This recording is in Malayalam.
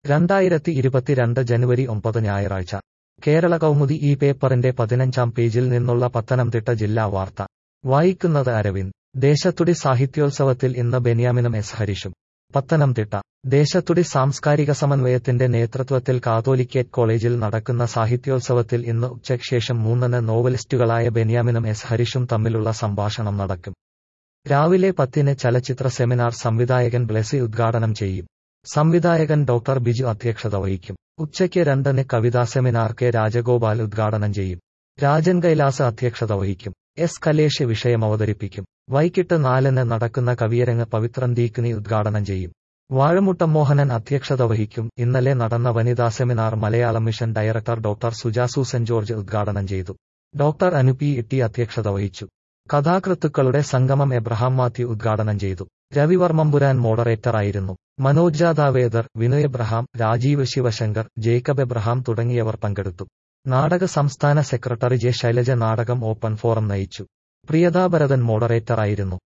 രണ്ടായിരത്തി ഇരുപത്തിരണ്ട് ജനുവരി ഒമ്പത് ഞായറാഴ്ച കേരള കൗമുദി ഈ പേപ്പറിന്റെ പതിനഞ്ചാം പേജിൽ നിന്നുള്ള പത്തനംതിട്ട ജില്ലാ വാർത്ത വായിക്കുന്നത് അരവിന്ദ് ദേശത്തുടി സാഹിത്യോത്സവത്തിൽ ഇന്ന് ബെന്യാമിനും എസ് ഹരിഷും പത്തനംതിട്ട ദേശത്തുടി സാംസ്കാരിക സമന്വയത്തിന്റെ നേതൃത്വത്തിൽ കാതോലിക്കേറ്റ് കോളേജിൽ നടക്കുന്ന സാഹിത്യോത്സവത്തിൽ ഇന്ന് ഉച്ചയ്ക്കുശേഷം മൂന്നിന് നോവലിസ്റ്റുകളായ ബെന്യാമിനും എസ് ഹരിഷും തമ്മിലുള്ള സംഭാഷണം നടക്കും രാവിലെ പത്തിന് ചലച്ചിത്ര സെമിനാർ സംവിധായകൻ ബ്ലെസി ഉദ്ഘാടനം ചെയ്യും സംവിധായകൻ ഡോക്ടർ ബിജു അധ്യക്ഷത വഹിക്കും ഉച്ചയ്ക്ക് രണ്ടിന് കവിതാ സെമിനാർ കെ രാജഗോപാൽ ഉദ്ഘാടനം ചെയ്യും രാജൻ കൈലാസ് അധ്യക്ഷത വഹിക്കും എസ് കലേഷ് വിഷയം അവതരിപ്പിക്കും വൈകിട്ട് നാലിന് നടക്കുന്ന കവിയരങ്ങ് പവിത്രൻ ദീക്നി ഉദ്ഘാടനം ചെയ്യും വാഴമുട്ടം മോഹനൻ അധ്യക്ഷത വഹിക്കും ഇന്നലെ നടന്ന വനിതാ seminar Malayalam mission director doctor സുജാസു സെന്റ് ജോർജ് ഉദ്ഘാടനം ചെയ്തു ഡോക്ടർ അനുപി ഇട്ടി അധ്യക്ഷത വഹിച്ചു കഥാകൃത്തുക്കളുടെ സംഗമം എബ്രഹാം മാത്യു ഉദ്ഘാടനം ചെയ്തു രവിവർമ്മമ്പുരാൻ മോഡറേറ്ററായിരുന്നു മനോജ് ജാദാവേദർ വിനയ് എബ്രഹാം രാജീവ് ശിവശങ്കർ ജേക്കബ് എബ്രഹാം തുടങ്ങിയവർ പങ്കെടുത്തു നാടക സംസ്ഥാന സെക്രട്ടറി ജെ ശൈലജ നാടകം ഓപ്പൺ ഫോറം നയിച്ചു പ്രിയതാഭരതൻ മോഡറേറ്ററായിരുന്നു